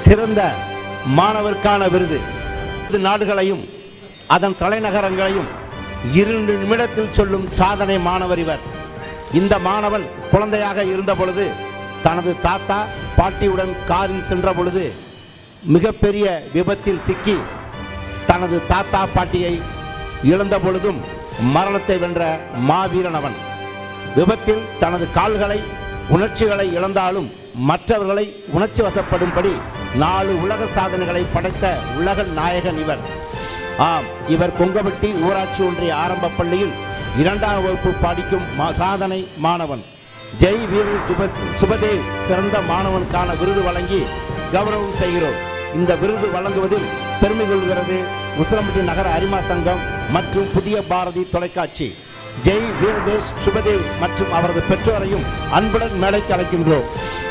சிறந்த மாணவருக்கான விருது இது நாடுகளையும் அதன் தலைநகரங்களையும் இரண்டு நிமிடத்தில் சொல்லும் சாதனை மாணவர் இவர் இந்த மாணவன் குழந்தையாக இருந்த பொழுது தனது தாத்தா பாட்டியுடன் காரில் சென்ற பொழுது மிகப்பெரிய விபத்தில் சிக்கி தனது தாத்தா பாட்டியை இழந்த பொழுதும் மரணத்தை வென்ற மாவீரன் அவன் விபத்தில் தனது கால்களை உணர்ச்சிகளை இழந்தாலும் மற்றவர்களை உணர்ச்சி வசப்படும்படி நாலு உலக சாதனைகளை படைத்த உலக நாயகன் இவர் ஆம் இவர் கொங்கவட்டி ஊராட்சி ஒன்றிய ஆரம்ப பள்ளியில் இரண்டாம் வகுப்பு படிக்கும் மா- சாதனை மாணவன் ஜெய் வீர சுப- சுபதேவ் சிறந்த மாணவனுக்கான விருது வழங்கி கௌரவம் செய்கிறோம் இந்த விருது வழங்குவதில் பெருமை கொள்கிறது உசிலம்பட்டி நகர அரிமா சங்கம் மற்றும் புதிய பாரதி தொலைக்காட்சி ஜெய் வீரதேஷ் சுபதேவ் மற்றும் அவரது பெற்றோரையும் அன்புடன் மேடைக்கு அழைக்கின்றோம்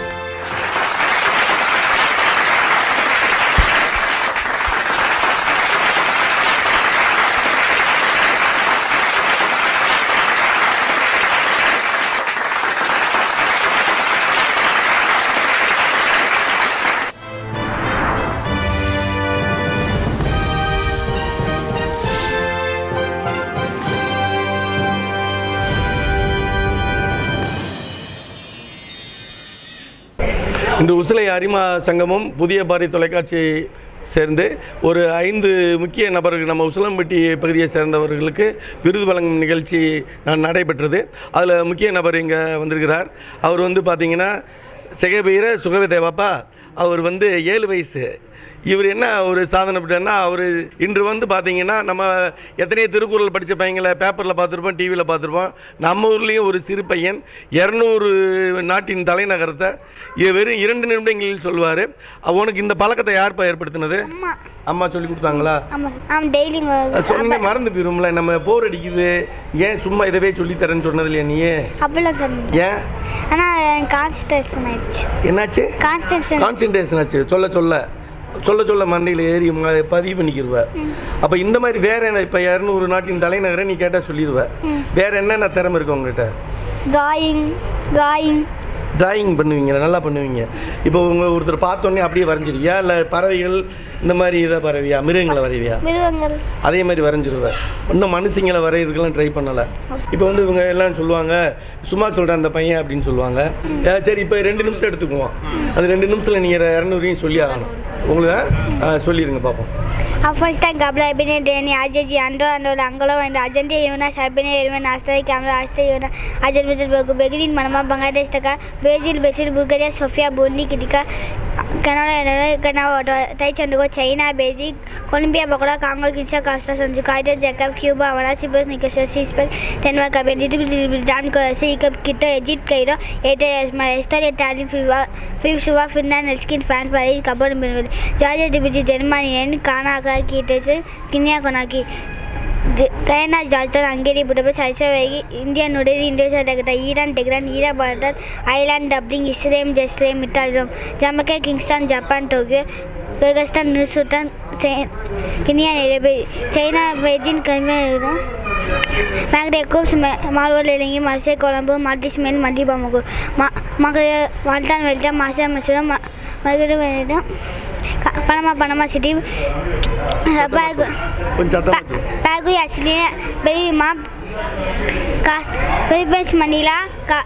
இன்று உசிலை அரிமா சங்கமும் புதிய பாரதி தொலைக்காட்சி சேர்ந்து ஒரு ஐந்து முக்கிய நபர்கள் நம்ம உசிலம்பட்டி பகுதியை சேர்ந்தவர்களுக்கு விருது வழங்கும் நிகழ்ச்சி ந- நடைபெற்றது அதில் முக்கிய நபர் இங்கே வந்திருக்கிறார் அவர் வந்து பார்த்தீங்கன்னா செகபீர சுகவிதேவாப்பா அவர் வந்து ஏழு வயசு இவர் என்ன ஒரு சாதனை பண்ணா அவர் இன்று வந்து பார்த்தீங்கன்னா நம்ம எத்தனையோ திருக்குறள் படித்த பையங்களை பேப்பரில் பார்த்துருப்போம் டிவியில் பார்த்துருப்போம் நம்ம ஊர்லேயும் ஒரு சிறு பையன் இரநூறு நாட்டின் தலைநகரத்தை இ- வெறும் இரண்டு நிமிடங்களில் சொல்வார் உனக்கு இந்த பழக்கத்தை யார்ப்பா ஏற்படுத்தினது அம்மா அம்மா சொல்லி கொடுத்தாங்களா ஆமாம் ஆமாம் டெய்லி அது சொன்னே மறந்து போயிரும்ல நம்ம போர் அடிக்குது ஏன் சும்மா இதவே சொல்லித்தரேன்னு சொன்னது இல்லையா நீ அப்படிலாம் சொன்னீங்க ஏன் ஆனால் கான்சன்ட்ரேஷன் ஆயிடுச்சு என்னாச்சு கான்சன்ட்ரேஷன் கான்சன்ட்ரேஷன் ஆச்சு சொல்ல சொல்ல சொல்ல சொல்ல மண்டையில் ஏறி ம- பதிவு பண்ணிக்கிடுவ அப்போ இந்த மாதிரி வேற என்ன இப்போ இரநூறு நாட்டின் தலைநகரை நீ கேட்டால் சொல்லிடுவ ம். வேற என்னென்ன திறமை இருக்கு உங்ககிட்ட டிராயிங் டிராயிங் டிராயிங் பண்ணுவீங்க நல்லா பண்ணுவீங்க இப்போ உங்க ஒருத்தர் பார்த்தோன்னே அப்படியே வரைஞ்சிருவியா இல்லை பறவைகள் இந்த மாதிரி இதை பறவையா மிருகங்களை வரைவியா மிருகங்கள் அதே மாதிரி வரைஞ்சிருவேன் இன்னும் மனுஷங்களை வரைகிறதுக்கெல்லாம் ட்ரை பண்ணலை இப்போ வந்து இவங்க எல்லாம் சொல்லுவாங்க சும்மா சொல்கிறேன் அந்த பையன் அப்படின்னு சொல்லுவாங்க அஹ் சரி இப்போ ரெண்டு நிமிஷம் எடுத்துக்குவோம் அது ரெண்டு நிமிஷத்தில் நீங்கள் இரநூறையும் சொல்லி ஆகணும் உங்களுக்கு ஆ, சொல்லிடுங்க பார்ப்போம் Afghanistan kabla ibine deni ajeji ando ando angolo and ajante yuna sabine irmen astai kamra astai yuna ajal bejil begu begin manama bangladesh taka brazil brazil bulgaria sofia burundi kitika canada canada tai chandugo china beijing colombia bakora congo kinshasa costa sanju kaida jacob cuba amara sibos nikasa sispel denmark kabin didu dan ko se ikap kito egypt kairo ete ma story tali fiwa fiwa finland skin fan paris kabor minul Georgia டிபிஜி ஜெர்மனியன் கானாகா கீட்டஸ் கினியாகொனாக்கி Guyana ஜார்ஜன் Hungary Budapest ஐசவேகி India நுடேரி Indonesia டெகட்டா Iran Tehran ஈரா பாரதர் ஐலாண்ட் டப்ளிங் இஸ்ரேம் ஜெஸ்ரேம் இட்டாலியம் ஜமக்கா கிங்ஸ்தான் ஜப்பான் டோக்கியோ கர்கஸ்தான் நியூசுட்டான் கினியா நெரேபி சைனா பெய்ஜிங் கல்மே Magdecops, Marwalelingi, Marse, Colombo, Martis, Men, Madi, Bamako, Magre, Walton, Velta, Masa, Masura, Magre, Veneta, Panama, Panama City, Pagu, கொஞ்சம் சத்தம் போட்டு. Pagu, actually, very map, Cast, very best Manila,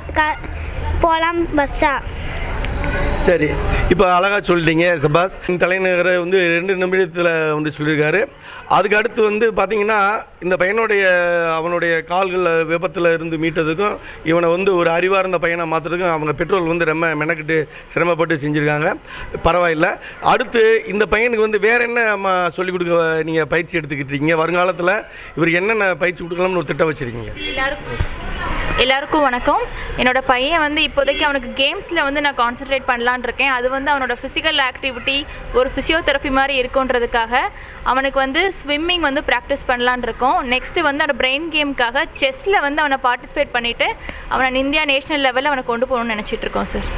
Polam, Bassa. சரி இப்போ அழகாக சொல்லிட்டீங்க சபாஸ் தலைநகரை வந்து ரெண்டு நிமிடத்தில் வந்து சொல்லியிருக்காரு அதுக்கு அடுத்து வந்து பார்த்தீங்கன்னா இந்த பையனுடைய அவனுடைய கால்கள் விபத்தில் இருந்து மீட்டதுக்கும் இவனை வந்து ஒரு அறிவார்ந்த பையனை மாற்றுறதுக்கும் அவங்க பெட்ரோல் வந்து ரொம்ப மெனக்கிட்டு சிரமப்பட்டு செஞ்சுருக்காங்க பரவாயில்ல அடுத்து இந்த பையனுக்கு வந்து வேற என்ன அம்மா சொல்லிக் கொடுக்க நீங்கள் பயிற்சி எடுத்துக்கிட்டு இருக்கீங்க வருங்காலத்தில் இவருக்கு என்னென்ன பயிற்சி கொடுக்கலாம்னு ஒரு திட்டம் வச்சுருக்கீங்க எல்லாருக்கும் எல்லாருக்கும் வணக்கம் என்னோட பையன் வந்து இப்போதைக்கு அவனுக்கு கேம்ஸில் வந்து நான் கான்சென்ட்ரேட் பண்ணலான்னு இருக்கேன் அது வந்து அவனோட ஃபிசிக்கல் ஆக்டிவிட்டி ஒரு ஃபிசியோதெரப்பி மாதிரி இருக்குன்றதுக்காக அவனுக்கு வந்து ஸ்விம்மிங் வந்து ப்ராக்டிஸ் பண்ணலான்னு இருக்கோம் நெக்ஸ்ட்டு வந்து அவனோட பிரெயின் கேமுக்காக செஸ்ஸில் வந்து அவனை பார்ட்டிசிபேட் பண்ணிவிட்டு அவனை இந்தியா நேஷனல் லெவலில் அவனை கொண்டு போகணும்னு நினச்சிட்டு இருக்கோம் சார்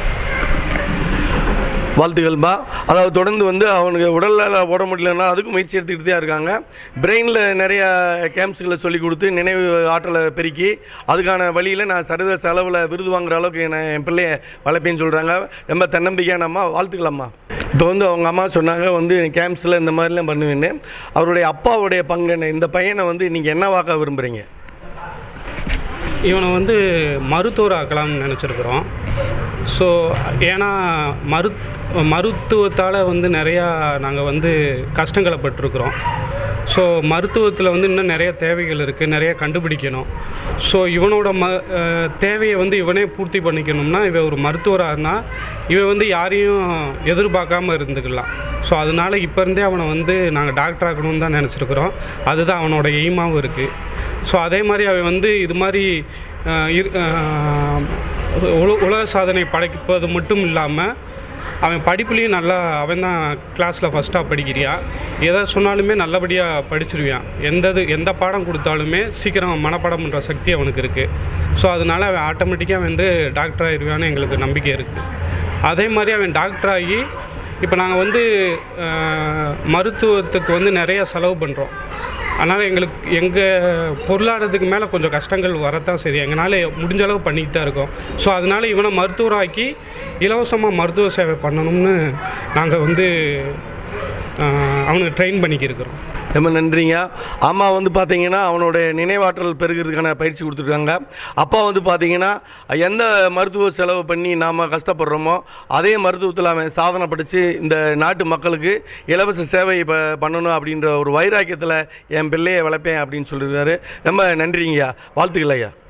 வாழ்த்துக்கள்பா அதாவது தொடர்ந்து வந்து அவனுக்கு உடலில் ஓட முடியலன்னா அதுக்கும் முயற்சி எடுத்துக்கிட்டு தான் இருக்காங்க பிரெயினில் நிறைய கேம்ப்ஸுகளை சொல்லி கொடுத்து நினைவு ஆற்றலை பெருக்கி அதுக்கான வழியில் நான் சர்வதேச அளவில் விருது வாங்குற அளவுக்கு நான் என் பிள்ளைய வளர்ப்பேன்னு சொல்கிறாங்க ரொம்ப தன்னம்பிக்கையானம்மா வாழ்த்துக்கலாம்மா இப்போ வந்து அவங்க அம்மா சொன்னாங்க வந்து கேம்ப்ஸில் இந்த மாதிரிலாம் பண்ணுவேன்னு அவருடைய அப்பாவுடைய பங்கு என்ன இந்த பையனை வந்து நீங்கள் என்னவாக்க விரும்புகிறீங்க இவனை வந்து மருத்துவர் ஆக்கலாம்னு நினச்சிருக்கிறோம் ஸோ ஏன்னா மரு மருத்துவத்தால் வந்து நிறையா நாங்கள் வந்து கஷ்டங்களை பட்டிருக்கிறோம் ஸோ மருத்துவத்தில் வந்து இன்னும் நிறைய தேவைகள் இருக்குது நிறைய கண்டுபிடிக்கணும் ஸோ இவனோட ம அஹ், தேவையை வந்து இவனே பூர்த்தி பண்ணிக்கணும்னா இவன் ஒரு மருத்துவராக இருந்தால் இவன் வந்து யாரையும் எதிர்பார்க்காம இருந்துக்கலாம் ஸோ அதனால இப்போ இருந்தே அவனை வந்து நாங்கள் டாக்டர் ஆக்கணும்னு தான் நினச்சிருக்கிறோம் அதுதான் அவனோட எய்மாவும் இருக்குது ஸோ அதே மாதிரி அவன் வந்து இது மாதிரி அஹ், இரு- அஹ், உல- உலக சாதனை படைப்பது மட்டும் இல்லாமல் அவன் படிப்புலேயும் நல்லா அவன் தான் கிளாஸில் ஃபஸ்ட்டாக படிக்கிறியா எதை சொன்னாலுமே நல்லபடியாக படிச்சிருவான் எந்த இது எந்த பாடம் கொடுத்தாலுமே சீக்கிரம் மனப்பாடம் பண்ணுற சக்தி அவனுக்கு இருக்குது ஸோ அதனால அவன் ஆட்டோமேட்டிக்காக வந்து டாக்டர் ஆயிடுவான்னு எங்களுக்கு நம்பிக்கை இருக்குது அதே மாதிரி அவன் டாக்டர் ஆகி இப்போ நாங்கள் வந்து அஹ், மருத்துவத்துக்கு வந்து நிறைய செலவு பண்ணுறோம் அதனால் எங்களுக்கு எங்கள் பொருளாதாரத்துக்கு மேலே கொஞ்சம் கஷ்டங்கள் வரத்தான் சரி எங்களால் முடிஞ்ச அளவு பண்ணிட்டு தான் இருக்கோம் ஸோ அதனால் இவனை மருத்துவராக்கி இலவசமாக மருத்துவ சேவை பண்ணணும்னு நாங்கள் வந்து அஹ், அவனுக்கு ட்ரெயின் பண்ணிக்கிருக்கிறோம் ரொம்ப நன்றிங்க அம்மா வந்து பார்த்தீங்கன்னா அவனுடைய நினைவாற்றல் பெருகிறதுக்கான பயிற்சி கொடுத்துருக்காங்க அப்பா வந்து பார்த்தீங்கன்னா எந்த மருத்துவ செலவு பண்ணி நாம் கஷ்டப்படுறோமோ அதே மருத்துவத்தில் அவன் சாதனை படித்து இந்த நாட்டு மக்களுக்கு இலவச சேவை இப்போ பண்ணணும் அப்படின்ற ஒரு வைராக்கியத்தில் என் பிள்ளையை வளர்ப்பேன் அப்படின்னு சொல்லியிருக்காரு ரொம்ப நன்றிங்கய்யா வாழ்த்துக்கள் ஐயா